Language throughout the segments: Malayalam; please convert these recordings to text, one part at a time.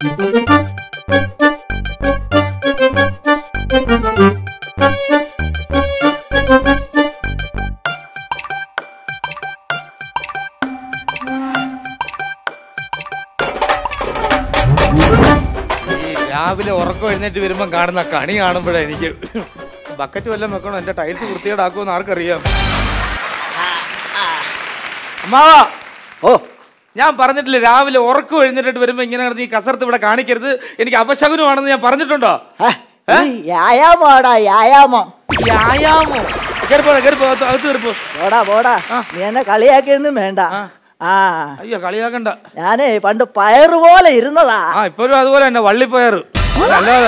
ഈ രാവിലെ ഉറക്കം എഴുന്നേറ്റ് വരുമ്പം കാണുന്ന കണി കാണുമ്പോഴേ എനിക്ക് ബക്കറ്റ് വല്ലതും വെക്കണോ എന്റെ ടൈൽസ് വൃത്തികേടാക്കുമെന്ന് ആർക്കറിയാം അമ്മാവാ ഓ ഞാൻ പറഞ്ഞിട്ടില്ലേ രാവിലെ ഉറക്കം എഴുന്നേറ്റിട്ട് വരുമ്പോ ഇങ്ങനെ കിടന്ന് ഈ കസർത്ത് ഇവിടെ കാണിക്കരുത് എനിക്ക് അപശകുനമാണെന്ന് ഞാൻ പറഞ്ഞിട്ടുണ്ടോ ഹ, ഈ വ്യായാമോടാ വ്യായാമം വ്യായാമോ കയറിപ്പോ കയറിപ്പോ അകത്ത് അകത്ത് കയറിപ്പോ പോടാ പോടാ നീ എന്നെ കളിയാക്കിയൊന്നും വേണ്ട ആ അയ്യോ കളിയാക്കണ്ട ഞാനേ പണ്ട് പയറ് പോലെ ഇരുന്നതാ ആ ഇപ്പോഴും അതുപോലെ തന്നെ വള്ളിപ്പോയാറ് അല്ലാതെ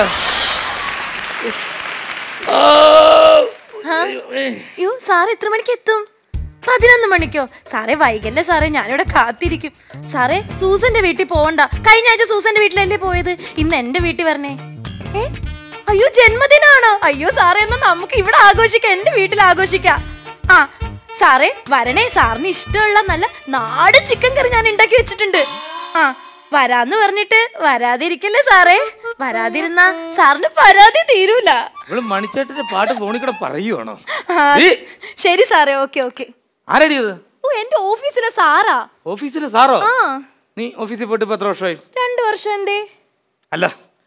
അയ്യോ സാറ് എത്ര മണിക്ക് എത്തും പതിനൊന്ന് മണിക്കോ സാറേ വൈകല്ലേ സാറേ ഞാനിവിടെ കാത്തിരിക്കും സാറേ സൂസന്റെ വീട്ടിൽ പോവണ്ട കഴിഞ്ഞ ആഴ്ച സൂസന്റെ വീട്ടിലല്ലേ പോയത് ഇന്ന് എന്റെ വീട്ടിൽ വരണേ ഏ അയ്യോ ജന്മദിനാണോ അയ്യോ സാറേ എന്നാ നമുക്ക് ഇവിടെ ആഘോഷിക്കാം എന്റെ വീട്ടിൽ ആഘോഷിക്കാം ആ സാറേ വരണേ സാറിന് ഇഷ്ടമുള്ള നല്ല നാടൻ ചിക്കൻ കറി ഞാൻ ഉണ്ടാക്കി വെച്ചിട്ടുണ്ട് ആ വരാന്ന് പറഞ്ഞിട്ട് വരാതിരിക്കല്ലേ സാറേ വരാതിരുന്ന സാറിന് പരാതി തീരൂല ഇവള് മണിച്ചേട്ടന്റെ പാട്ട് ഫോണിൽ കൂടെ പറയുവാണോ ആ, ഈ, ശരി സാറേ ഓക്കെ ഓക്കെ ആരടി ഇത് ഓ എന്റെ ഓഫീസിലെ സാറാ ഓഫീസിലെ സാറോ ആ നീ ഓഫീസിൽ പോയിട്ട് ഇപ്പൊ എത്ര വർഷമായി രണ്ടു വർഷം എന്തേ അല്ല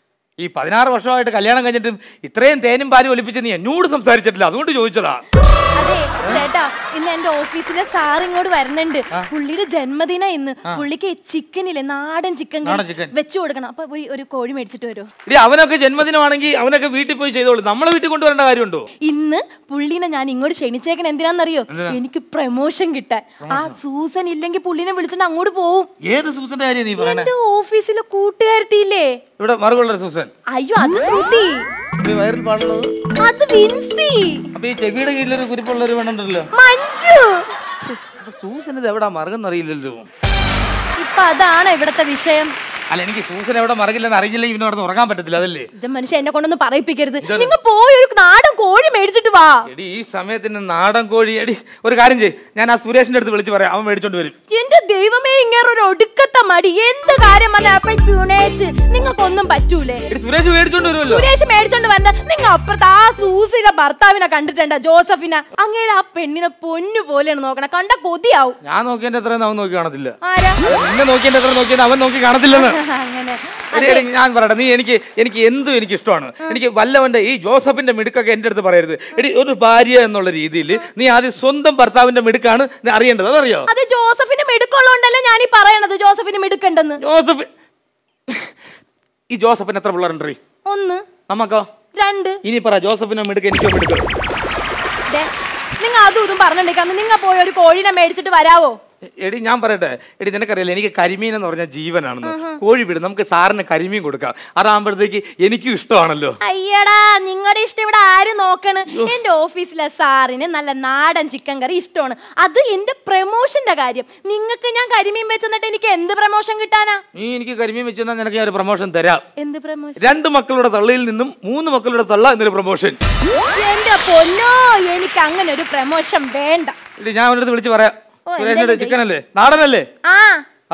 ഈ പതിനാറ് വർഷമായിട്ട് കല്യാണം കഴിഞ്ഞിട്ടും ഇത്രയും തേനും പാലും ഒലിപ്പിച്ച് നീ എന്നോട് സംസാരിച്ചിട്ടില്ല അതുകൊണ്ട് ചോദിച്ചതാ അതെ ചേട്ടാ ഇന്ന് എന്റെ ഓഫീസിലെ സാർ ഇങ്ങോട്ട് വരുന്നുണ്ട് പുള്ളിയുടെ ജന്മദിന ഇന്ന് പുള്ളിക്ക് ചിക്കൻ ഇല്ലേ നാടൻ ചിക്കൻ നാടൻ chicken. വെച്ചു കൊടുക്കണം അപ്പൊ ഒരു- ഒരു കോഴി മേടിച്ചിട്ട് വരുമോ ഇടി അവനൊക്കെ ജന്മദിനമാണെങ്കിൽ അവനൊക്കെ വീട്ടിൽ പോയി ചെയ്തോളൂ നമ്മളെ വീട്ടിൽ കൊണ്ടുവരേണ്ട കാര്യമുണ്ടോ ഇന്ന് പുള്ളിനെ ഞാൻ ഇങ്ങോട്ട് ക്ഷണിച്ചേക്കണ എന്തിനാന്നറിയോ എനിക്ക് പ്രമോഷൻ കിട്ടാൻ ആ സൂസൻ ഇല്ലെങ്കിൽ പുള്ളിനെ വിളിച്ചിട്ട് അങ്ങോട്ട് പോവും ഏത് സൂസന്റെ കാര്യം നീ പറയണേ എന്റെ ഓഫീസിലെ കൂട്ടുകാരത്തിയില്ലേ ഇവിടെ മറുകൊള്ള സൂസൻ അയ്യോ അത് ശ്രുതി അപ്പൊ ഈ വയറിൽ പാടുള്ളത് അത് വിൻസി അപ്പൊ ഈ ചെവിയുടെ കീഴിലൊരു കുരിപ്പുള്ള ഒരു വേണ്ടല്ലോ മഞ്ജു അപ്പൊ സൂസൻ ഇത് എവിടാ മറുകെന്നറിയില്ലല്ലോ ഇപ്പൊ അതാണ് ഇവിടത്തെ വിഷയം അല്ല എനിക്ക് സൂസൻ എവിടെ മറകില്ലെന്ന് അറിയില്ല ഇവന് അവിടെ ഉറങ്ങാൻ പറ്റത്തില്ല അതല്ലേ ഇത് മനുഷ്യ എന്നെ കൊണ്ടൊന്നും പറയിപ്പിക്കരുത് നിങ്ങൾ പോയി ഒരു നാടൻ കോഴി മേടിച്ചിട്ട് വാ എടി ഈ സമയത്തിന് നാടൻ കോഴി എടി ഒരു കാര്യം ചെയ്യ് ഞാൻ ആ സുരേഷിന്റെ അടുത്ത് വിളിച്ച് പറയാം അവൻ മേടിച്ചോണ്ട് വരും എന്റെ ദൈവമേ ഇങ്ങനെ ഒരു ഒടുക്കത്തെ മടി എന്ത് കാര്യം പറഞ്ഞാൽ അപ്പൊ തുണേച്ച് നിങ്ങൾക്കൊന്നും പറ്റൂലേ എടി സുരേഷ് മേടിച്ചോണ്ട് വരുമല്ലോ സുരേഷ് മേടിച്ചോണ്ട് വന്ന നിങ്ങൾ അപ്പുറത്ത് ആ സൂസിയുടെ ഭർത്താവിനെ കണ്ടിട്ടുണ്ടോ ജോസഫിനെ അങ്ങേരെ ആ പെണ്ണിനെ പൊന്നു പോലെയാണ് നോക്കണേ കണ്ട കൊതിയാവും ഞാൻ നോക്കിയതിന്റെ അത്രയും അവൻ നോക്കി കാണത്തില്ല ആരാ നിന്നെ നോക്കിയതിന്റെ അത്ര നോക്കിയത് അവൻ നോക്കി കാണത്തില്ലെന്ന് അങ്ങനെ എടി, എടി, ഞാൻ പറയട്ടെ നീ എനിക്ക് എനിക്ക് എന്തും എനിക്ക് ഇഷ്ടമാണ് എനിക്ക് വല്ലവന്റെ ഈ ജോസഫിന്റെ മിടുക്കൊക്കെ എൻ്റെ അടുത്ത് പറയരുത് എടി ഒരു ഭാര്യ എന്നുള്ള രീതിയിൽ നീ ആദ്യം സ്വന്തം ഭർത്താവിന്റെ മിടുക്കാണ് നീ അറിയേണ്ടത് അതറിയോ അത് ജോസഫിന് മിടുക്കുള്ളതുകൊണ്ടല്ലേ ഞാൻ ഈ പറയണത് ജോസഫിന് മിടുക്കുണ്ടെന്ന് ജോസഫ് ഈ ജോസഫിന് എത്ര പിള്ളേരുണ്ട് ഒന്ന് നമുക്കോ രണ്ട് ഇനി പറ ജോസഫിനെ മിടുക്ക് എനിക്കോ മിടുക്ക് നിങ്ങൾ അതും ഇതും പറഞ്ഞിട്ടുണ്ടെങ്കിൽ നിങ്ങൾ പോയി ഒരു കോഴിനെ മേടിച്ചിട്ട് വരാവോ എടി ഞാൻ പറയട്ടെ എടി നിനക്കറിയില്ല എനിക്ക് കരിമീൻ എന്ന് പറഞ്ഞാൽ ജീവനാണെന്ന് കോഴി വിടും നമുക്ക് സാറിന് കരിമീൻ കൊടുക്കാം അതാകുമ്പോഴത്തേക്ക് എനിക്കും ഇഷ്ടമാണല്ലോ അയ്യടാ നിങ്ങളുടെ ഇഷ്ടം ഇവിടെ ആര് നോക്കണ് എന്റെ ഓഫീസിലെ സാറിന് നല്ല നാടൻ ചിക്കൻ കറി ഇഷ്ടമാണ് അത് എന്റെ പ്രമോഷന്റെ കാര്യം നിങ്ങൾക്ക് ഞാൻ കരിമീൻ വെച്ചെന്നിട്ട് എനിക്ക് എന്ത് പ്രമോഷൻ കിട്ടാനാ നീ എനിക്ക് കരിമീൻ വെച്ച് തന്നാൽ നിനക്ക് ഞാൻ ഒരു പ്രൊമോഷൻ തരാം എന്ത് പ്രമോഷൻ രണ്ട് മക്കളുടെ തള്ളയിൽ നിന്നും മൂന്ന് മക്കളുടെ തള്ള എന്നൊരു പ്രൊമോഷൻ എന്റെ പൊന്നോ എനിക്ക് അങ്ങനെ ഒരു പ്രമോഷൻ വേണ്ട എടി ഞാൻ അവൻ്റെ അടുത്ത് വിളിച്ച് പറയാം ഓ, സുരേഷിനോട് എന്തായാലും ചിക്കൻ അല്ലേ നാടനല്ലേ ആ ആ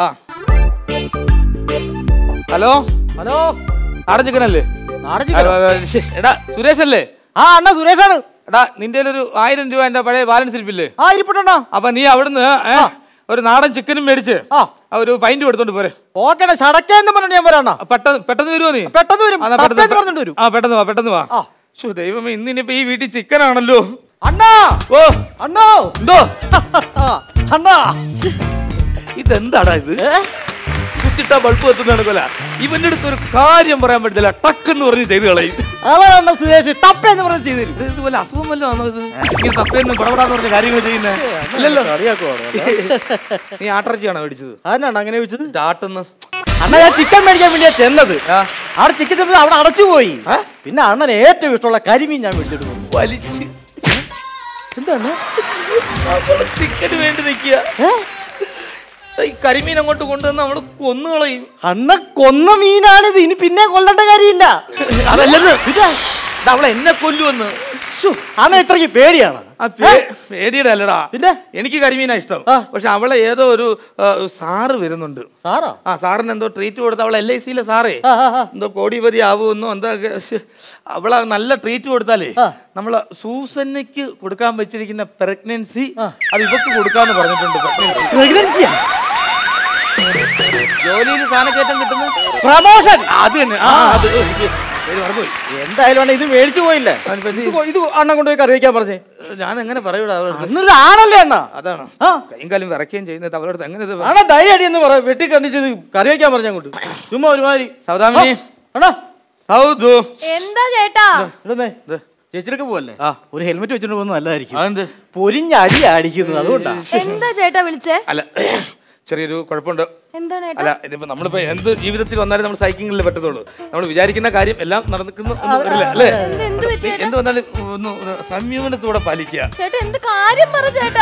ഹലോ ഹലോ നാടൻ ചിക്കൻ അല്ലേ നാടൻ chicken ഓ? എടാ സുരേഷ് അല്ലേ ആ അണ്ണ സുരേഷാണ് എടാ നിന്റെ ഒരു ആയിരം രൂപ എന്റെ പഴയ ബാലൻസ് ഇരിപ്പില്ലേ ആ ഇരിപ്പുണ്ടോ അപ്പൊ നീ അവിടുന്ന് ഏ, ഒരു നാടൻ ചിക്കനും മേടിച്ച് ആ. ആ, ഒരു പൈന്റ് കൊടുത്തോണ്ട് പോരെ ഓക്കേടാ ചടക്കേന്ന് പറഞ്ഞിട്ട് ഞാൻ വരാണ്ണ ആ, പെട്ടെന്ന് പെട്ടെന്ന് വരുമോ നീ പെട്ടെന്ന് വരും ആ, എന്നാ തപ്പേന്ന് പെട്ടെന്ന് പറഞ്ഞിട്ട് വരും ആ പെട്ടെന്ന് വാ പെട്ടെന്ന് വാ ആ. ശോ ദൈവമേ ഇന്ന് ഇനിയിപ്പോ ഈ വീട്ടിൽ ചിക്കൻ ആണല്ലോ അണ്ണാ ഓ അണ്ണോ എന്തോ അണ്ണാ ഇതെന്താടാ ഇത് ഏ? കുച്ചിട്ട ബൾബ് എത്തുന്നതാണ് കൊല ഇവന്റെ അടുത്ത് ഒരു കാര്യം പറയാൻ പറ്റില്ല ടക്കെന്ന് പറഞ്ഞ് ചെയ്ത് കളയും അതാണ് സുരേഷ് ടപ്പേന്ന് പറഞ്ഞ് ചെയ്തു തരും ഇത് ഇതുപോലെ അസുഖം വല്ലതും ആണോ ഇത് ഈ തപ്പേന്ന് പടപടാന്ന് പറഞ്ഞ കാര്യങ്ങൾ ചെയ്യുന്നേ ഇല്ലല്ലോ നീ ആട്ടിറച്ചിയാണോ മേടിച്ചത് അതിനാണ് അങ്ങനെ വെച്ചത് ചാട്ടെന്ന് അണ്ണ ഞാൻ ചിക്കൻ മേടിക്കാൻ വേണ്ടിയാ ചെന്നത് ആ. അവിടെ ചിക്കൻ ചെന്നപ്പോ അവിടെ അടച്ചു പോയി പിന്നെ അണ്ണന് ഏറ്റവും ഇഷ്ടമുള്ള കരിമീൻ ഞാൻ മേടിച്ചിട്ട് പോകും വലിച്ച് എന്താണ് ചിക്കന് വേണ്ടി നിൽക്കുക ഈ കരിമീൻ അങ്ങോട്ട് കൊണ്ടുവന്ന് നമ്മള് കൊന്നുകളയും അണ്ണ കൊന്ന മീനാണിത് ഇനി പിന്നെ കൊല്ലേണ്ട കാര്യമില്ല അതല്ലെന്ന് ഇത് അവളെ എന്നെ കൊല്ലുവന്ന് ശ്ശോ, അണ്ണ ഇത്രയ്ക്ക് പേടിയാണ് ആ പേ- പേടിയുടെ അല്ലടാ പിന്നെ? എനിക്ക് കരിമീനാ ഇഷ്ടം ആ. പക്ഷെ അവളെ ഏതോ ഒരു ആ, സാറ് വരുന്നുണ്ട് സാറാ ആ സാറിന് എന്തോ ട്രീറ്റ് കൊടുത്ത അവളെ എൽ ഐ സിയിലെ സാറേ ആ, ആ, ആ. എന്തോ കോടിപതി ആവുമെന്നോ എന്താ ശ്ശെ, അവളെ നല്ല ട്രീറ്റ് കൊടുത്താലേ ആ. നമ്മളെ സൂസന്നയ്ക്ക് കൊടുക്കാൻ വെച്ചിരിക്കുന്ന പ്രഗ്നൻസി അത് ഇവക്ക് കൊടുക്കാന്ന് പറഞ്ഞിട്ടുണ്ട് pregnancy. പ്രഗ്നൻസിയാ ജോലിയിൽ സ്ഥാനക്കയറ്റം കിട്ടുന്ന പ്രമോഷൻ അത് തന്നെ ആ അത് എനിക്ക് പേര് മറന്നുപോയി എന്തായാലും അണ്ണാ ഇത് മേടിച്ചു പോയില്ലേ അതിനിപ്പോ എന്ത് ഇത് കൊ- ഇത് അണ്ണൻ കൊണ്ടുപോയി കറി വെക്കാൻ പറഞ്ഞേ ഞാൻ എങ്ങനെ പറയൂടാ അവളടുത്ത് അന്നൊരു ആണല്ലേ അണ്ണാ അതാണ് ആ കൈയും കാലും വിറയ്ക്കുകയും ചെയ്യുന്നത് അവളടുത്ത് എങ്ങനെ ഇത് അണ്ണാ ധൈര്യം അടി എന്ന് പറ വെട്ടി കണ്ടിച്ചത് കറി വെക്കാൻ പറഞ്ഞ അങ്ങോട്ട് ചുമ്മാ ഒരുമാതിരി സൗദാമിനി അണ്ണാ സൗദു എന്താ ചേട്ടാ ഇടുന്നേ ഇത്. ചേച്ചിയൊക്കെ പോവല്ലേ ആ. ഒരു ഹെൽമെറ്റ് വെച്ചിട്ട് പോകുന്നത് നല്ലതായിരിക്കും അതെന്ത് പൊരിഞ്ഞ അടി അടിക്കുന്നത് അതുകൊണ്ടാ എന്താ ചേട്ടാ വിളിച്ചേ അല്ല ചെറിയൊരു കുഴപ്പമുണ്ട് എന്താണ് ചേട്ടാ അല്ല ഇതിപ്പോ നമ്മളിപ്പോ എന്ത് ജീവിതത്തിൽ വന്നാലും നമ്മൾ സൈക്കിളിൽ പറ്റത്തുള്ളൂ നമ്മൾ വിചാരിക്കുന്ന കാര്യം എല്ലാം നടക്കുന്നു എന്ന് വരില്ല അല്ലേ എന്ത് എന്ത് പറ്റി ചേട്ടാ എന്ത് വന്നാലും ഒന്ന് ഒന്ന് സംയമനത്തോടെ പാലിക്കുക ചേട്ടാ എന്ത് കാര്യം പറ ചേട്ടാ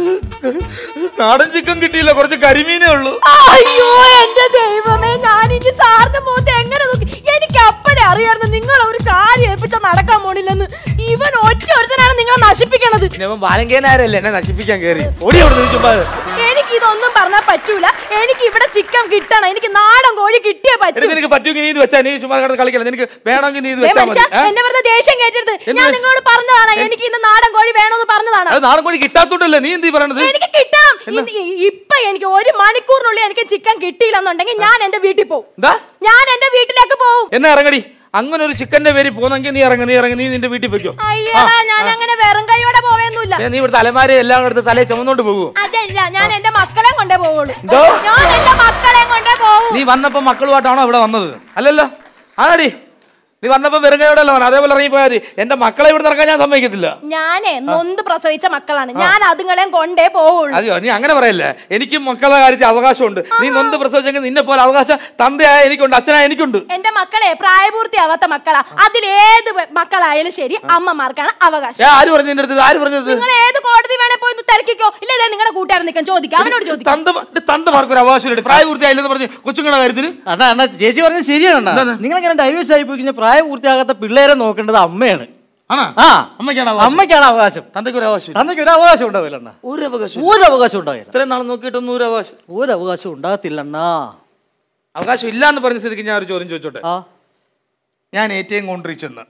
നാടൻ ചിക്കൻ കിട്ടിയില്ല കുറച്ച് കരിമീനേ ഉള്ളൂ അയ്യോ എന്റെ ദൈവമേ ഞാൻ ഇനി സാറിന്റെ മുഖത്ത് എങ്ങനെ നോക്കി എനിക്ക് അപ്പഴേ അറിയായിരുന്നു നിങ്ങൾ ഒരു കാര്യം ഏൽപ്പിച്ച നടക്കാൻ പോണില്ലെന്ന് ഇവൻ ഒറ്റ ഒരുത്തനാണ് നിങ്ങളെ നശിപ്പിക്കണത് പിന്നെ അവൻ ബാലങ്കേനാരല്ലേ എന്നെ നശിപ്പിക്കാൻ കയറി ഓടി അവിടെ ചുമ്മാ എനിക്ക് ഇതൊന്നും പറഞ്ഞാൽ പറ്റൂല എനിക്ക് ഇവിടെ ചിക്കൻ കിട്ടണം എനിക്ക് നാടൻ കോഴി കിട്ടിയേ പറ്റൂ എടുത്ത് നിനക്ക് പറ്റുമെങ്കിൽ നീ ഇത് വെച്ചാ നീ ചുമ്മാ കിടന്ന് കളിക്കല നിനക്ക് വേണമെങ്കിൽ നീ ഇത് ദേ വെച്ചാൽ മതി മനുഷ്യ, ഏ? എന്നെ വെറുതെ ദേഷ്യം കയറ്റരുത് ഞാൻ എന്ത്? നിങ്ങളോട് പറഞ്ഞതാണ് എനിക്ക് ഇന്ന് നാടൻ കോഴി വേണമെന്ന് പറഞ്ഞതാണ് അത് നാടൻ കോഴി കിട്ടാത്തോണ്ടല്ലേ നീ എന്ത് ഈ പറയണത് എനിക്ക് കിട്ടണം ഇന്ന് ഇ- ഇപ്പൊ എനിക്ക് ഒരു മണിക്കൂറിനുള്ളിൽ എനിക്ക് ചിക്കൻ കിട്ടിയില്ലെന്നുണ്ടെങ്കിൽ ഞാൻ എന്റെ വീട്ടിൽ പോകും എന്താ ഞാൻ എന്റെ വീട്ടിലേക്ക് പോകും എന്നാ ഇറങ്ങടി അങ്ങനെ ഒരു ചിക്കന്റെ പേര് പോന്നെങ്കിൽ നീ ഇറങ്ങി നീ ഇറങ്ങി നീ നിന്റെ വീട്ടിൽ വെക്കോ അയ്യടാ ഞാൻ അങ്ങനെ വെറും കൈയോടെ പോവേന്നുമില്ല നീ ഇവിടുത്തെ അലമാര എല്ലാം എടുത്ത് തലേ ചുമന്നോണ്ട് പോകുമോ അതല്ല ഞാൻ എന്റെ മക്കളെ കൊണ്ടേ പോവുള്ളൂ എന്തോ? ഞാൻ എന്റെ മക്കളെ കൊണ്ടേ പോവും നീ വന്നപ്പോ മക്കളുമായിട്ടാണോ ഇവിടെ വന്നത് അല്ലല്ലോ ആണടി നീ വന്നപ്പോ വെറുങ്കയോടല്ലോ അതേപോലെ ഇറങ്ങി പോയാൽ മതി എന്റെ മക്കളെ ഇവിടെ ഇറക്കാൻ ഞാൻ സമ്മതിക്കത്തില്ല ഞാനേ നൊന്ത് പ്രസവിച്ച മക്കളാണ് ഞാൻ അതുങ്ങളെയും കൊണ്ടേ പോവുള്ളൂ അയ്യോ നീ അങ്ങനെ പറയല്ലേ എനിക്കും മക്കളുടെ കാര്യത്തിൽ അവകാശമുണ്ട് നീ നൊന്ത് പ്രസവിച്ചെങ്കിൽ നിന്നെ പോലെ അവകാശം തന്തയായ എനിക്കുണ്ട് അച്ഛനായ എനിക്കുണ്ട് എന്റെ മക്കളെ പ്രായപൂർത്തിയാവാത്ത മക്കളാ അതിലേത് പെ- മക്കളായാലും ശരി അമ്മമാർക്കാണ് അവകാശം ഏ ആര് പറഞ്ഞു നിന്റെ അടുത്ത് ആര് പറഞ്ഞത് നിങ്ങൾ ഏത് കോടതി വേണേ പോയി ഒന്ന് തിരക്കിക്കോ ഇല്ല ഇല്ല നിങ്ങളുടെ കൂട്ടുകാരൻ നിൽക്കാൻ ചോദിക്കാം അവനോട് ചോദിക്കാം തന്ത തന്തമാർക്ക് ഒരു അവകാശമില്ല പ്രായപൂർത്തിയായില്ലെന്ന് പറഞ്ഞ് കൊച്ചുങ്ങളുടെ കാര്യത്തിന് അണ്ണാ അണ്ണാ ചേച്ചി പറഞ്ഞത് ശരിയാണ് അണ്ണാ എന്താണ്? നിങ്ങൾ ഇങ്ങനെ ഡൈവേഴ്സ് ആയി പോയി കഴിഞ്ഞാൽ പ്രായപൂർത്തിയാകാത്ത പിള്ളേരെ നോക്കേണ്ടത് അമ്മയാണ് ആണോ ആ അമ്മയ്ക്കാണ് അവകാശം അമ്മയ്ക്കാണ് അവകാശം തന്തയ്ക്ക് ഒരു അവകാശം തന്നയ്ക്ക് ഒരു അവകാശം ഉണ്ടാവില്ല അണ്ണാ ഒരു അവകാശം ഒരു അവകാശം ഉണ്ടാവില്ല ഇത്രയും നാൾ നോക്കിയിട്ടൊന്നും ഒരു അവകാശം ഒരു അവകാശം ഉണ്ടാകത്തില്ല അണ്ണാ അവകാശം ഇല്ല എന്ന് പറഞ്ഞ സ്ഥിതിക്ക് ഞാൻ ഒരു ചോദ്യം ചോദിച്ചോട്ടെ ആ ഞാൻ എ ടി എം കൗണ്ടറിൽ ചെന്ന്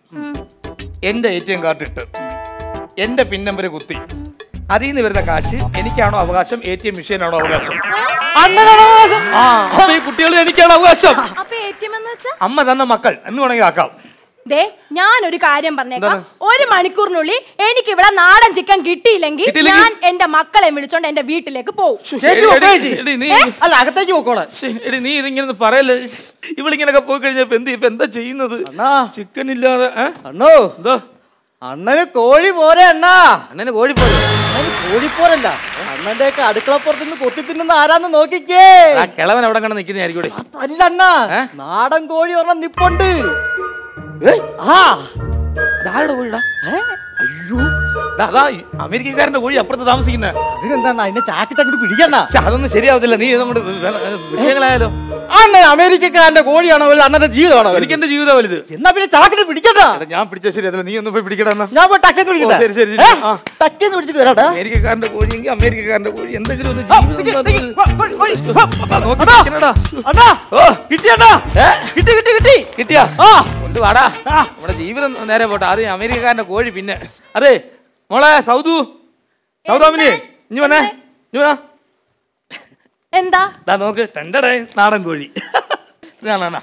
എന്റെ എ ടി എം കാർഡ് ഇട്ട് എന്റെ പിൻ നമ്പർ കുത്തി അതിൽ നിന്ന് വരുന്ന കാശ് എനിക്കാണോ അവകാശം എ ടി എം മെഷീനാണോ അവകാശം അണ്ണനാണ് അവകാശം ആ അപ്പൊ ഈ കുട്ടികൾ എനിക്കാണ് അവകാശം അപ്പൊ എ ടി എം എന്ന് വെച്ചാ അമ്മ തന്ന മക്കൾ എന്ന് വേണമെങ്കിൽ ആക്കാം ദേ ഞാനൊരു കാര്യം പറഞ്ഞേക്കാം ഒരു മണിക്കൂറിനുള്ളിൽ എനിക്ക് ഇവിടെ നാടൻ ചിക്കൻ കിട്ടിയില്ലെങ്കിൽ കിട്ടിയില്ലെങ്കിൽ? ഞാൻ എന്റെ മക്കളെ വിളിച്ചോണ്ട് എന്റെ വീട്ടിലേക്ക് പോകും ചേച്ചി എടി, വെക്കോ എടി, ചേച്ചി? എടി, നീ അല്ല അകത്തേക്ക് പോക്കോളാൻ ശ്ശേ, എടി നീ ഇതിങ്ങനെ പറയല്ലേ ഇവളിങ്ങനൊക്കെ പോയി കഴിഞ്ഞപ്പോ എന്ത് ഇപ്പൊ എന്താ ചെയ്യുന്നത് അണ്ണാ ചിക്കൻ ഇല്ലാതെ ഏ? അണ്ണോ എന്തോ അണ്ണന് കോഴി പോരെ അണ്ണാ അണ്ണന് കോഴിപ്പോയി അണ്ണന് കോഴി പോരല്ല അണ്ണന്റെ ഒക്കെ അടുക്കളപ്പുറത്ത് നിന്ന് കൊത്തി തിന്നുന്ന ആരാന്ന് നോക്കിക്കേ ആ കിളവൻ അവിടെ കണ്ട് നിൽക്കുന്നതായിരിക്കും അല്ല അണ്ണാ ഏ? നാടൻ കോഴി ഒരെണ്ണം നിപ്പുണ്ട് ആ ആരുടെ കോഴിടാ അയ്യോ ദാ, അതാ ഈ അമേരിക്കക്കാരന്റെ കോഴി അപ്പുറത്ത് താമസിക്കുന്ന അതിനെന്താണ് അതിനെ ചാക്കിട്ടങ്ങോട്ട് പിടിക്കണ്ട പക്ഷെ അതൊന്നും ശരിയാവത്തില്ല നീ നമ്മുടെ വിഷയങ്ങളായാലോ അണ്ണൻ അമേരിക്കക്കാരന്റെ കോഴിയാണോ വലുത് അണ്ണന്റെ ജീവിതമാണോ വലുത്? എനിക്ക് എന്റെ ജീവിതം വലുത് എന്നാ പിന്നെ ചാക്കിട്ട് പിടിക്കണ്ട എടാ, ഞാൻ പിടിച്ച ശരിയല്ല നീ ഒന്ന് പോയി പിടിക്കടാ എന്നാ ഞാൻ പോയി ടക്കേന്ന് ഓ, ശരി, ശരി, വിളിക്കട്ടെ ശരി. ആ. ടക്കേന്ന് പിടിച്ചിട്ട് വരാട്ടെ അമേരിക്കക്കാരന്റെ കോഴിയെങ്കിൽ അമേരിക്കക്കാരന്റെ കോഴി എന്തെങ്കിലും ഒന്ന് ആ, ജീവിതം നിക്ക്, ഉണ്ടോ നിക്ക്. എന്ന് വാ, കോഴി, കോഴി. ആ, നോക്കി അണ്ണാ. നിൽക്കണെടാ. അണ്ണാ ഓ കിട്ടിയണ്ണാ ഏ? കിട്ടി കിട്ടി കിട്ടി കിട്ടിയാ ആ കൊണ്ട് വാടാ നമ്മുടെ ജീവിതം നേരെ പോട്ടെ അത് അമേരിക്കക്കാരന്റെ കോഴി പിന്നെ അതെ മോളെ സൗദു സൗദാമിനി ഇനി വന്നേ ഇനി വാ എന്താ ദാ നോക്ക് തണ്ടടേ നാടൻ കോഴി ഇതാണ്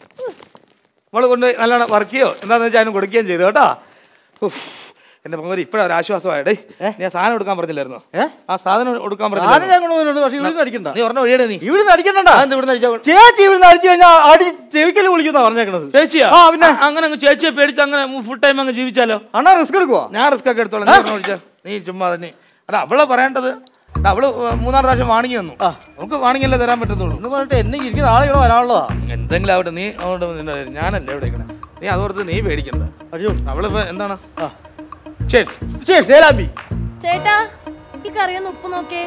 മോള് കൊണ്ട് നല്ലോണം വർക്ക് ചെയ്യോ എന്താന്ന് വെച്ചാൽ അതിന് കൊടുക്കുകയും ചെയ്തു കേട്ടോ ഉഫ്. എന്റെ പൊങ്ങരി ഇപ്പഴാ ഒരു ആശ്വാസമായിടേ നീ ആ സാധനം എടുക്കാൻ പറഞ്ഞില്ലായിരുന്നോ ഏ? ആ സാധനം എടുക്കാൻ ആദ്യം പറഞ്ഞില്ലായിരുന്നോ ഞാൻ കൊണ്ടുപോകുന്നുണ്ട് പക്ഷെ ഇവിടുന്ന് അടിക്കണ്ട നീ പറഞ്ഞ വഴിയുടെ നീ ഇവിടുന്ന് അടിക്കണ്ട അതെന്ത് ഇവിടുന്ന് അടിച്ചാ ചേച്ചി ഇവിടുന്ന് അടിച്ചു കഴിഞ്ഞാൽ അടി ചെവിക്കല് വിളിക്കുന്ന പറഞ്ഞേക്കണത് ചേച്ചിയാ ആ, പിന്നെ? ആ, അങ്ങനെ അങ്ങ് ചേച്ചിയെ പേടിച്ച് അങ്ങനെ ഫുൾ ടൈം അങ്ങ് ജീവിച്ചാലോ അണ്ണാ റിസ്ക് എടുക്കുവാ ഞാൻ റിസ്ക് ഒക്കെ എടുത്തോളാം നീ പറഞ്ഞ വിളിച്ചാ നീ ചുമ്മാ തന്നെ അല്ല അവളെ പറയേണ്ടത് എടാ, അവള് മൂന്നാല് പ്രാവശ്യം വാണിങ്ങി വന്നു ആ. നമുക്ക് വാണിങ്ങല്ലേ തരാൻ പറ്റത്തുള്ളൂ എന്ന് പറഞ്ഞിട്ട് എന്നെ ഇരിക്കുന്ന ആളെ ഇവിടെ വരാനുള്ളതാ എന്തെങ്കിലും ആവട്ടെ നീ അങ്ങോട്ട് നിന്നെ ഞാനല്ലേ ഇവിടെ ഇരിക്കണേ നീ അതോർത്ത് നീ പേടിക്കണ്ട അയ്യോ അവളിപ്പോ എന്താണ് ആ. ചേച്ചി ശരി സേലാമ്പി ചേട്ടാ ഈ കറിയൊന്ന് ഉപ്പ് നോക്കേ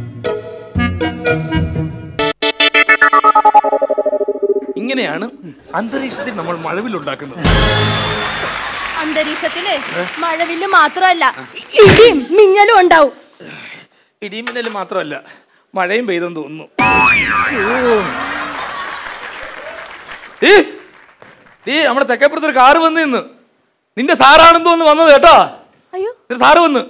ഇങ്ങനെയാണ് അന്തരീക്ഷത്തിൽ നമ്മൾ മഴവില്ലുണ്ടാക്കുന്നത് അന്തരീക്ഷത്തില് മഴവില്ല് മാത്രമല്ല ഇടിയും മിന്നലും ഉണ്ടാവും ഇടിമിന്നൽ മാത്രമല്ല മഴയും പെയ്തെന്ന് തോന്നുന്നു ഈ ഈ നമ്മുടെ തെക്കേപ്പുറത്ത് ഒരു കാറ് വന്ന് ഇന്ന് നിന്റെ സാറാണെന്ന് തോന്നുന്നു വന്നത് കേട്ടോ അയ്യോ നിന്റെ സാറ് വന്ന്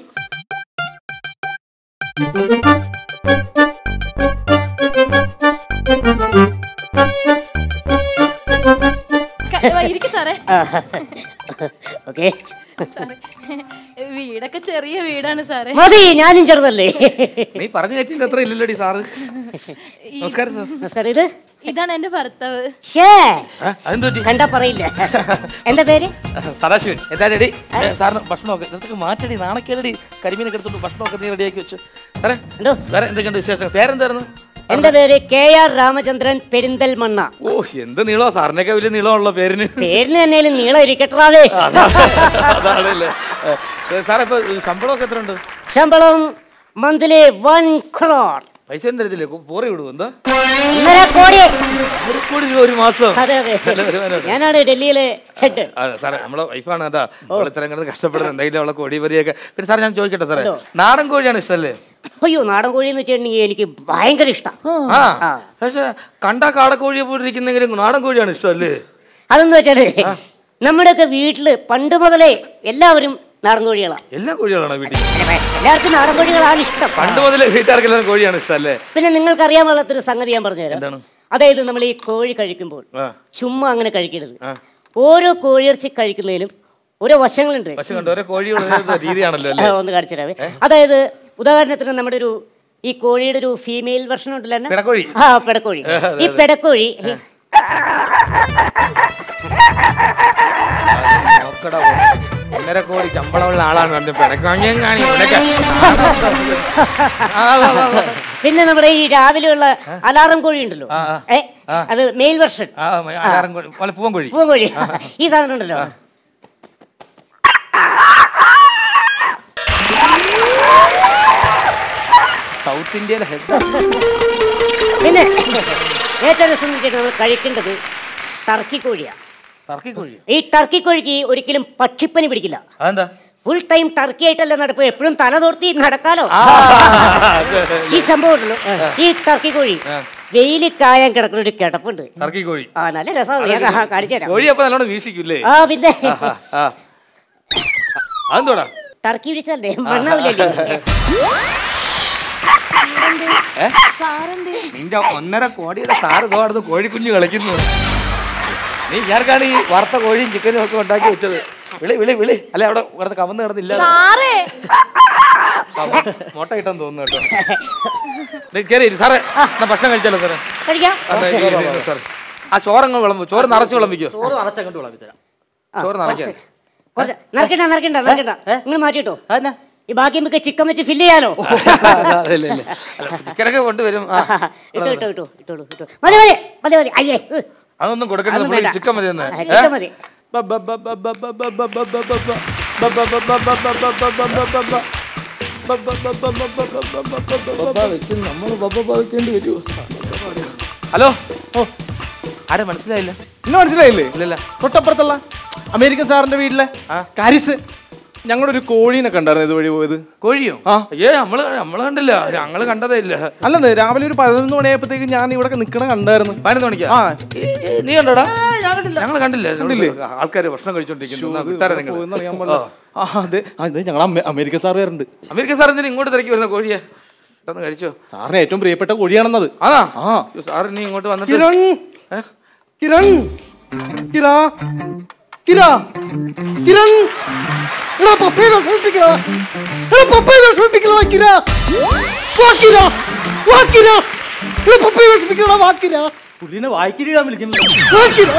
ഇരിക്കും സാറേ ഓക്കെ സാറേ വീടൊക്കെ ചെറിയ വീടാണ് സാറേ മതി ഞാനും ചെറുതല്ലേ നീ പറഞ്ഞു കേട്ടില്ല അത്ര ഇല്ലല്ലോടി സാറ് ഈ- നമസ്കാരം സാർ നമസ്കാരം ഇത് ഇതാണ് എന്റെ ഭർത്താവ് ഷേ അതെന്ത് പറ്റി കണ്ടാ പറയില്ല എന്താ പേര് സദാശിവൻ എന്തായാലും എടി സാറിന് ഭക്ഷണമൊക്കെ ഇതൊക്കെ മാറ്റടി നാണക്കേടടി കരിമീനൊക്കെ എടുത്തോണ്ട് ഭക്ഷണമൊക്കെ നീ റെഡിയാക്കി വെച്ചു സാറേ എന്തോ വേറെ എന്തൊക്കെയുണ്ട് വിശേഷം പേരെന്തായിരുന്നു എന്റെ പേര് കെ ആർ രാമചന്ദ്രൻ പെരിന്തൽമണ്ണ ഓ എന്ത് നീളോ സാറിനൊക്കെ വലിയ നീളമുള്ള പേരിന് പേരിന് തന്നെയാലും നീളം ഇരിക്കട്ടാവേ അതാണല്ലേ സാറേ ഇപ്പൊ ശമ്പളമൊക്കെ എത്ര ഉണ്ട് ശമ്പളം മന്ത്ലി വൺ ക്രോർ പൈസ ഒന്നും തരത്തില്ലേ പോറി വിടുവോ എന്താ ഒന്നര കോടി ഒരു കോടി രൂപ ഒരു മാസം അതെ അതെ നല്ല വരുമാനമുണ്ട്. ഞാനാണ് ഡൽഹിയിലെ ഹെഡ് ആ, സാറേ നമ്മളെ വൈഫാണ് കേട്ടോ അവളെ ഇത്രയും കിടന്ന് കഷ്ടപ്പെടുന്നത് എന്തെങ്കിലും അവളെ കോടി പരിയൊക്കെ പിന്നെ സാറേ ഞാൻ ചോദിക്കട്ടെ സാറേ എന്തോ? നാടൻ കോഴിയാണ് ഇഷ്ടമല്ലേ അയ്യോ നാടൻ കോഴി എന്ന് വെച്ചിട്ടുണ്ടെങ്കിൽ എനിക്ക് ഭയങ്കര ഇഷ്ടം ആ ആ. പക്ഷെ കണ്ട കാടക്കോഴിയെ പോലെ ഇരിക്കുന്നെങ്കിലും നാടൻ കോഴിയാണ് ഇഷ്ടമല്ലേ അതെന്ന് വെച്ചാല് നമ്മുടെയൊക്കെ വീട്ടില് പണ്ട് മുതലേ എല്ലാവരും നാടൻ കോഴികളാണ് എല്ലാ കോഴികളാണോ വീട്ടിൽ എല്ലാവർക്കും നാടൻ കോഴികളാണ് ഇഷ്ടം പണ്ട് മുതലേ വീട്ടുകാർക്കെല്ലാം കോഴിയാണ് ഇഷ്ടമല്ലേ പിന്നെ നിങ്ങൾക്ക് അറിയാൻ പാടാത്തൊരു സംഗതി ഞാൻ പറഞ്ഞുതരാം എന്താണ്? അതായത് നമ്മൾ ഈ കോഴി കഴിക്കുമ്പോൾ ആ ചുമ്മാ അങ്ങനെ കഴിക്കരുത് ആ. ഓരോ കോഴിയിറച്ചി കഴിക്കുന്നതിലും ഓരോ വശങ്ങളുണ്ട് പക്ഷെ കണ്ടോ ഓരോ കോഴിയുടെ രീതിയാണല്ലോ ആ, അല്ലേ ഒന്ന് കാണിച്ചു തരാവേ അതായത് ഉദാഹരണത്തിന് നമ്മുടെ ഒരു ഈ കോഴിയുടെ ഒരു ഫീമെയിൽ വെർഷൻ ഉണ്ടല്ലോ എന്നാ? പിടക്കോഴി. ആ പെടക്കോഴി ഈ പെടക്കോഴി നോക്കടാ ഒന്നര കോടി ശമ്പളമുള്ള ആളാണ് കണ്ടു പിടക്കോഴിയും കാണി ഇവിടെയൊക്കെ ആ, ആ, ആ, ആ. പിന്നെ നമ്മുടെ ഈ രാവിലെയുള്ള അലാറം കോഴി ഉണ്ടല്ലോ ആ, ആ. ഏ അത് മെയിൽ വെർഷൻ ആ, അലാറം കോഴി പോലെ പൂവൻ കോഴി പൂവൻകോഴി ഈ സാധനം ഉണ്ടല്ലോ സൗത്ത് ഇന്ത്യയിലെ ഹെഡ് പിന്നെ ഏറ്റവും രസം എന്ന് വെച്ചിട്ട് നമ്മൾ കഴിക്കേണ്ടത് ടർക്കി കോഴിയാണ് ടർക്കി കോഴി ഈ ടർക്കി കോഴിക്ക് ഒരിക്കലും പക്ഷിപ്പനി പിടിക്കില്ല അതെന്താ ഫുൾ ടൈം ടർക്കി ആയിട്ടല്ല നടപ്പ് എപ്പോഴും തല തോർത്തി നടക്കാലോ ആ, അതെ, അതെ, ഈ സംഭവം ഉണ്ടല്ലോ ഈ ടർക്കി കോഴി വെയില് കായാൻ കിടക്കുന്ന ഒരു കിടപ്പുണ്ട് ടർക്കി കോഴി ആ നല്ല രസമാണ് ഞാൻ ആ, കാണിച്ചു തരാം കോഴി അപ്പൊ നല്ലോണം വീശിക്കൂല്ലേ ആ പിന്നെ ആ, ആ. അതെന്തോടാ ടർക്കി പിടിച്ചല്ലേ മണ്ണാവില്ലേ ഏ? സാറെന്തേ നിന്റെ ഒന്നര കോടിയുടെ സാറ് ഇതോ അടുത്ത് കോഴിക്കുഞ്ഞ് കളിക്കുന്നു നീ ഞാർക്കാണ് ഈ വറുത്ത കോഴിയും ചിക്കനും ഒക്കെ ഉണ്ടാക്കി വെച്ചത് വിളി വിളി വിളി അല്ലെ അവിടെ വെറുതെ കവന്ന് കിടന്നില്ല സാറേ മുട്ട കിട്ടാൻ തോന്നുന്നു കേട്ടോ ദേ, കേറി ഇരി. സാറേ എന്നാ ഭക്ഷണം കഴിച്ചാലോ സാറേ കഴിക്കാം അന്ന് ഇരി, ഇരി, ഇരി, സാറേ ആ ചോറങ്ങ് വിളമ്പ് ചോറ് നിറച്ച് വിളമ്പിക്കോ ചോറ് നിറച്ചങ്ങോട്ട് വിളമ്പിത്തരാം ചോറ് നിറയ്ക്കാൻ കുറച്ച് നിറക്കണ്ട നിറക്കണ്ട നിറക്കണ്ട നിങ്ങൾ മാറ്റിട്ടോ ഈ ബാക്കി നമുക്ക് ചിക്കൻ വെച്ച് ഫില്ല് ചെയ്യാലോ ചിക്കനൊക്കെ കൊണ്ടുവരും ആ. ഇട്ടോ ഇട്ടോ ഇട്ടോ ഇട്ടോളൂ ഇട്ടോ മതി മതി മതി മതി അയ്യേ ഉഹ്. അതൊന്നും കൊടുക്കണ്ട അതൊന്നും പുള്ളി വേണ്ട. ചിക്കൻ മതി തന്നെ ആ, ചിക്കൻ മതി ഹലോ ഓ ആരെ മനസ്സിലായില്ല ഇന്ന് മനസ്സിലായില്ലേ ഇല്ലല്ല തൊട്ടപ്പുറത്തുള്ള അമേരിക്കൻ സാറിന്റെ വീട്ടിലെ കാരിസ് ഞങ്ങളുടെ ഒരു കോഴീനെ കണ്ടായിരുന്നു ഇതുവഴി പോയത് കോഴിയോ ആ. ഏ നമ്മള് നമ്മള് കണ്ടില്ല ഞങ്ങള് കണ്ടതേ ഇല്ല അല്ലെന്ന് രാവിലെ ഒരു പതിനൊന്ന് മണിയായപ്പോഴത്തേക്ക് ഞാൻ ഇവിടെ നിക്കണ കണ്ടായിരുന്നു പതിനൊന്ന് മണിക്കാ ആ. ഏ, ഏ, നീ കണ്ടോടാ ഞങ്ങൾ കണ്ടില്ല ആൾക്കാര് ഭക്ഷണം കഴിച്ചോണ്ടിരിക്കുന്നു വിട്ടാരെ നിങ്ങൾ പോയെന്നറിയാൻ പാടില്ല. ആ അതെ അതെ ഞങ്ങൾ അമേരിക്ക സാർ വരുന്നുണ്ട് അമേരിക്ക സാർ എന്തിനാ ഇങ്ങോട്ട് തിരക്കി വരുന്ന കോഴിയെ പെട്ടെന്ന് കഴിച്ചോ സാറിന് ഏറ്റവും പ്രിയപ്പെട്ട കോഴിയാണെന്നത് അതാ ആ. സാർ നീ ഇങ്ങോട്ട് വന്നിട്ട് കിരൺ ഏ? കിരൺ കിരാ കിരാ കിരൺ എടാ പപ്പയെ വിഷമിപ്പിക്കടാ എടാ പപ്പയെ വിഷമിപ്പിക്കടാ കിരാ വാ കിരാ വാ കിരാ എടാ പപ്പയെ വിഷമിക്കടാ വാ കിരാ പുള്ളിനെ വായിക്കിരിക്കാൻ വിളിക്കുന്നു വാ Kira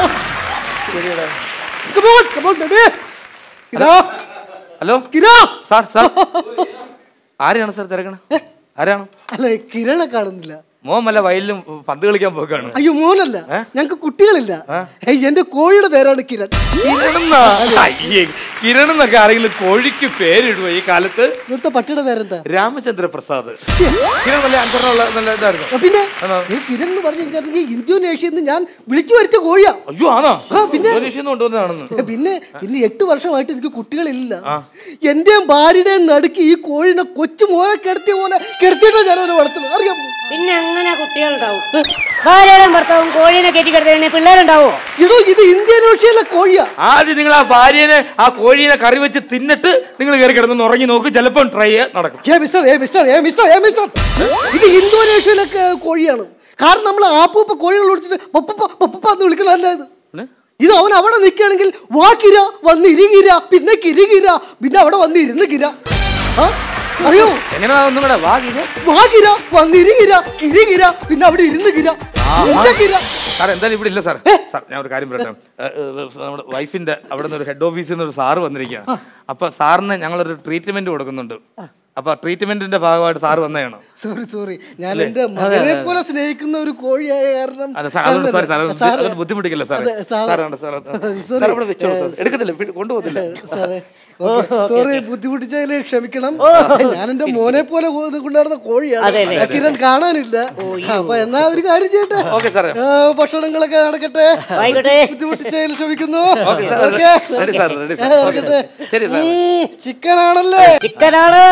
Come on, come on, baby. Kira hello Kira sir sir ആരെയാണ് സാർ തിരക്കണ ആരാണ് അല്ല കിരണ കാണുന്നില്ല മോമല്ല വയലിലും പന്ത് കളിക്കാൻ പോക്കാണ് അയ്യോ മോനല്ല ഞങ്ങക്ക് കുട്ടികളില്ല ഏയ്, എന്റെ കോഴിയുടെ പേരാണ് കിരൺ കിരണെന്നാ? അയ്യേ കിരൺ എന്നൊക്കെ ആരെങ്കിലും കോഴിക്ക് പേരിടുവോ ഈ കാലത്ത് ഇവിടുത്തെ പട്ടിയുടെ പേരെന്താ രാമചന്ദ്ര പ്രസാദ് കിരൺ നല്ല അഞ്ചെണ്ണമുള്ള നല്ല ഇതായിരുന്നു ആ, പിന്നെ ആണോ? ഈ കിരൺ എന്ന് പറഞ്ഞു കഴിഞ്ഞാൽ ഇന്തോനേഷ്യയിൽ നിന്ന് ഞാൻ വിളിച്ചു വരുത്തിയ കോഴിയാ അയ്യോ ആണോ ആ, പിന്നെ? ഇന്തോനേഷ്യയിൽ നിന്ന് കൊണ്ടുവന്നതാണെന്ന് ഏ, പിന്നെ പിന്നെ എട്ട് വർഷമായിട്ട് എനിക്ക് കുട്ടികളില്ല എന്റെയും ഭാര്യയുടെയും നടുക്ക് ഈ കോഴിനെ കൊച്ചു മോനെ കിടത്തിയ പോലെ കിടത്തിയിട്ടാ ഞാൻ അവനെ വളർത്തുന്നത് അറിയാമോ പിന്നെ എങ്ങനെ കുട്ടികളുണ്ടാവും ഭാര്യയും ഭർത്താവും കോഴീനെ കെട്ടിക്കിടത്തന്നെ പിള്ളേരുണ്ടാവോ ഇടോ ഇത് ഇന്തോനേഷ്യയിലെ കോഴിയാ ആദ്യം നിങ്ങൾ ആ ഭാര്യനെ ആ കോഴീനെ കറി വെച്ച് തിന്നിട്ട് നിങ്ങൾ കയറി കിടന്ന് ഉറങ്ങി നോക്ക് ചിലപ്പം ട്രൈ നടക്കും ഏ മിസ്റ്റർ ഏ മിസ്റ്റർ ഏ മിസ്റ്റർ ഏ മിസ്റ്റർ ഇത് ഇന്തോനേഷ്യയിലൊക്കെ കോഴിയാണ് കാരണം നമ്മൾ ആപ്പൂപ്പ കോഴികൾ വിളിച്ചിട്ട് പപ്പ പപ്പ എന്ന് വിളിക്കണല്ല ഇത് ഇത് അവൻ അവിടെ നിൽക്കുകയാണെങ്കിൽ വാ കിര വന്ന് ഇരികിര പിന്നെ കിരികിര പിന്നെ അവിടെ വന്ന് ഇരുന്ന് കിര ആ? അറിയോ എങ്ങനെയാ ഒന്നും കൂടെ വാ കിരൺ. വാ കിര വന്ന് ഇരികിര കിരികിര പിന്നെ അവിടെ ഇരുന്ന് കിര പിന്നെ കിര സാർ എന്തായാലും ഇവിടെ ഇല്ല സാർ സാർ ഞാൻ ഒരു കാര്യം പറയട്ടെ ഏ, ഏ, നമ്മുടെ വൈഫിന്റെ അവിടെ നിന്ന് ഒരു ഹെഡ് ഓഫീസിൽ നിന്ന് ഒരു സാറ് വന്നിരിക്കുകയാണ് അപ്പൊ സാറിന് ഞങ്ങളൊരു ട്രീറ്റ്മെന്റ് കൊടുക്കുന്നുണ്ട് അപ്പൊ ട്രീറ്റ്മെന്റിന്റെ ഭാഗമായിട്ട് സാറ് വന്നതാണ് സോറി സോറി ഞാൻ എന്റെ മകനെ പോലെ സ്നേഹിക്കുന്ന ഒരു കോഴിയായ കാരണം അതെ സാർ അതുകൊണ്ട് സോറി സാർ അതുകൊണ്ട് സാറ് അതുകൊണ്ട് ബുദ്ധിമുട്ടിക്കില്ല സാർ അതെ, സാറ് സാറാണ് സാർ Sorry. സാർ അവിടെ വെച്ചോളൂ സാർ എടുക്കത്തില്ല ഫി- കൊണ്ടുപോകത്തില്ല സാറേ സോറി ബുദ്ധിമുട്ടിച്ചതിൽ ക്ഷമിക്കണം ഞാൻ എന്റെ മോനെ പോലെ കൊ- കൊണ്ടുനടന്ന കോഴിയാണ് അതെല്ലേ? ആ കിരൺ കാണാനില്ല അപ്പൊ എന്നാ ഒരു കാര്യം ചെയ്യട്ടെ ഓക്കെ സാറേ ആ, ഭക്ഷണങ്ങളൊക്കെ നടക്കട്ടെ ആയിക്കോട്ടെ. ബുദ്ധിമുട്ടിച്ചതിൽ ക്ഷമിക്കുന്നു okay sir okay ready sir ready ആ, സാർ നടക്കട്ടെ ശരി സാർ ചിക്കൻ ആണല്ലേ ചിക്കനാണ്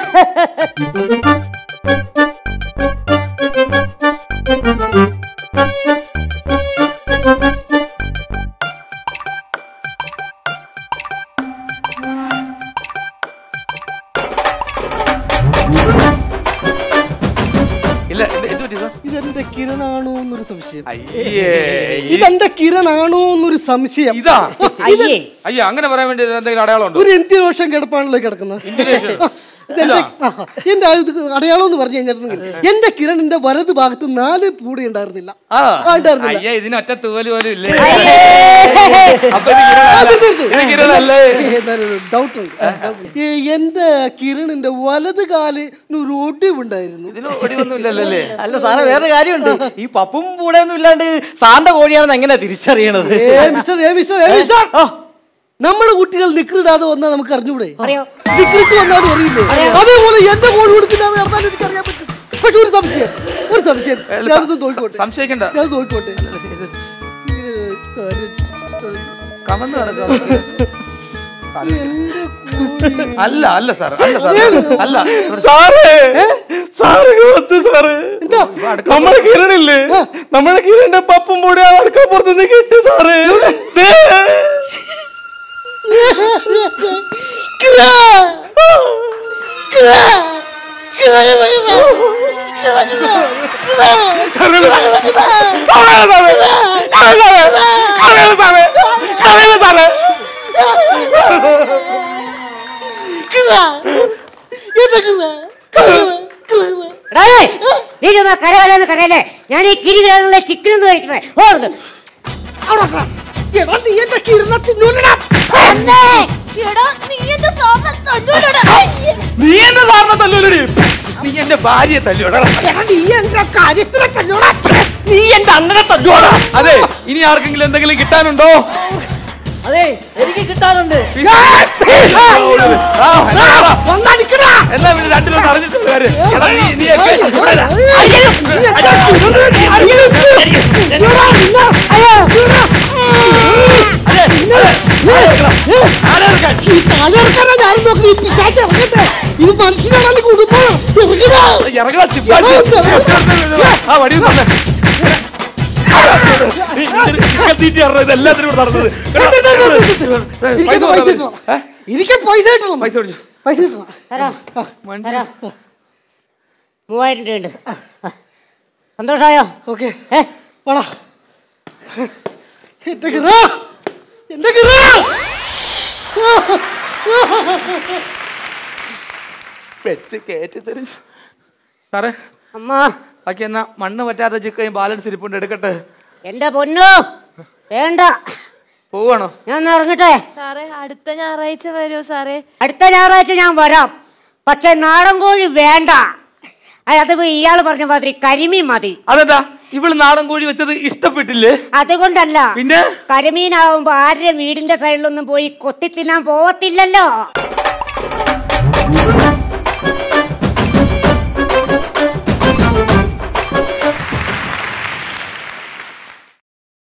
ഇല്ല എന്ത് എന്ത് പറ്റി സാർ ഇതെന്റെ കിരണാണോ എന്നൊരു സംശയം അയ്യേ ഈ- ഇതെന്റെ കിരണാണോ എന്നൊരു സംശയം ഇതാ അയ്യേ അയ്യോ അങ്ങനെ പറയാൻ വേണ്ടി എന്തെങ്കിലും അടയാളം ഉണ്ടോ ഒരു ഇന്ത്യൻ വർഷം കിടപ്പാണല്ലോ കിടക്കുന്നത് ഇന്തോനേഷ്യ ഇതെന്റെ ആ, എന്റെ ആ ഇത് അടയാളം എന്ന് പറഞ്ഞു കഴിഞ്ഞിട്ടുണ്ടെങ്കിൽ എന്റെ കിരണിന്റെ വലത് ഭാഗത്ത് നാല് പൂടി ഉണ്ടായിരുന്നില്ല ആ ആ, ഉണ്ടായിരുന്നില്ല. അയ്യേ ഇതിന് ഒറ്റ തൂവല് പോലും ഇല്ലേ അയ്യേ. അപ്പൊ ഇത് കിരണല്ല. അത് ഇത് ഇത്. ഇത് കിരണല്ലേ ഡൗട്ട് ഉണ്ട് ഈ എന്റെ കിരണിന്റെ വലത് കാല് ഒരു ഒടിവുണ്ടായിരുന്നു ഇതിന് ഒടിവൊന്നും ഇല്ലല്ലോ അല്ലേ അല്ല സാറേ വേറെ കാര്യമുണ്ട് ഈ പപ്പും കൂടെ ഒന്നും ഇല്ലാണ്ട് സാറിന്റെ കോഴിയാണെന്ന് എങ്ങനെ തിരിച്ചറിയണത് ഏ മിസ്റ്റർ ഏ മിസ്റ്റർ ഏ മിസ്റ്റർ നമ്മുടെ കുട്ടികൾ നിക്കറിടാതെ വന്നാൽ നമുക്ക് അറിഞ്ഞൂടെ അറിയോ നിക്കറിട്ട് വന്നാലും അറിയില്ലേ അതേപോലെ എന്റെ കോഴി കൊടുക്കില്ലാതെ നടന്നാലും എനിക്ക് അറിയാൻ പറ്റും പക്ഷെ ഒരു സംശയം ഒരു സംശയം ഞാനൊന്ന് നോക്കിക്കോട്ടെ സംശയിക്കണ്ട ഞാൻ നോക്കിക്കോട്ടെ ഇങ്ങനെ കാല് വെച്ച് കമന്ന് നടക്കാം എന്റെ കോഴി അല്ല അല്ല സാർ അല്ല സാർ അല്ല സാറേ സാറ് വന്ന് സാറ് എന്താ നമ്മളെ കിരണില്ലേ നമ്മളെ കിരണിന്റെ പപ്പും കൂടെ അടുക്കപ്പുറത്ത് നിന്ന് കിട്ടി സാറേ ദേ. ക്രാ! ക്രാ! ക്രാ! കരയല്ല സാറേ. കരയല്ല സാറേ. കരയല്ല സാറേ. കരയല്ല സാറേ. ക്രാ! എന്റെ ക്രാ! ക്രാ! ക്രാ! എടാ, ഏയ്, നീ ചുമ്മാ കരകരന്ന് കരയല്ലേ ഞാൻ ഈ കിരികിടാനുള്ള ചിക്കൻ ഒന്ന് കഴിക്കണേ ഓർന്ന് അവിടെ വാ. എടാ, നീ എന്റെ കിരണത്തിനുള്ളിലാ. അമ്മേ. എടാ നീ എന്റെ സാറിനെ തല്ലൂലടാ. നീ എന്റെ സാറിനെ തല്ലൂലടി നീ എന്റെ ഭാര്യയെ തല്ലുവടാ എടാ, നീ എന്റെ കാര്യത്തിനെ കല്ലോടാ. നീ എന്റെ അണ്ണനെ തല്ലുവാടാ അതെ ഇനി ആർക്കെങ്കിലും എന്തെങ്കിലും കിട്ടാനുണ്ടോ അതെ എനിക്ക് കിട്ടാനുണ്ട് ആ, എന്നാ വാ. വന്നടിക്കടാ. എന്നാ പിന്നെ രണ്ടിലൊന്നും അറിഞ്ഞിട്ടുള്ള കാര്യം എടാ, നീ നീയൊക്കെ ഇവിടെ വരാ. നീ എന്റെ കിരണത്തിനെ അയ്യോ. ആരെടുക്കാൻ? ഈ തലയിറക്കാനാ ഞാൻ നോക്കി ഈ പിശാച് ഇറങ്ങട്ടെ ഇത് മനുഷ്യനാണല്ലോ കുടുംബം ഇറങ്ങുക ഇറങ്ങടാ, ചിപ്പാച്ചി. ആ വടി തന്നെ തീറ്റി ഇറങ്ങുന്നത് എല്ലാത്തിനും ഇവിടെ നടന്നത് എനിക്ക് പൈസ കിട്ടണം ഏ? എനിക്ക് പൈസ കിട്ടണം പൈസ മേടിച്ചു പൈസ കിട്ടണം തരാം തരാം മൂവായിരം രൂപയുണ്ട് സന്തോഷായോ ഓക്കെ ഏ വാടാ എന്റെ കിറ എന്റെ കിറ വെച്ച് കയറ്റി തരും സാറേ അമ്മ ബാക്കി എന്നാ മണ്ണ് പറ്റാത്ത ചിക്കയും ബാലൻസ് ഇരിപ്പുണ്ട് എടുക്കട്ടെ എന്റെ പൊന്നു വേണ്ട പോവാണോ ഞാൻ ഒന്ന് ഇറങ്ങട്ടെ സാറേ അടുത്ത ഞായറാഴ്ച വരുമോ സാറേ അടുത്ത ഞായറാഴ്ച ഞാൻ വരാം പക്ഷെ നാടൻ കോഴി വേണ്ട അത് ഇയാള് പറഞ്ഞ മാതിരി കരിമീൻ മതി അതെന്താ ഇവള് നാടൻ കോഴി വെച്ചത് ഇഷ്ടപ്പെട്ടില്ലേ അതുകൊണ്ടല്ല പിന്നെ കരിമീനാവുമ്പോ ആരുടെ വീടിന്റെ സൈഡിലൊന്നും പോയി കൊത്തി തിന്നാൻ പോവത്തില്ലല്ലോ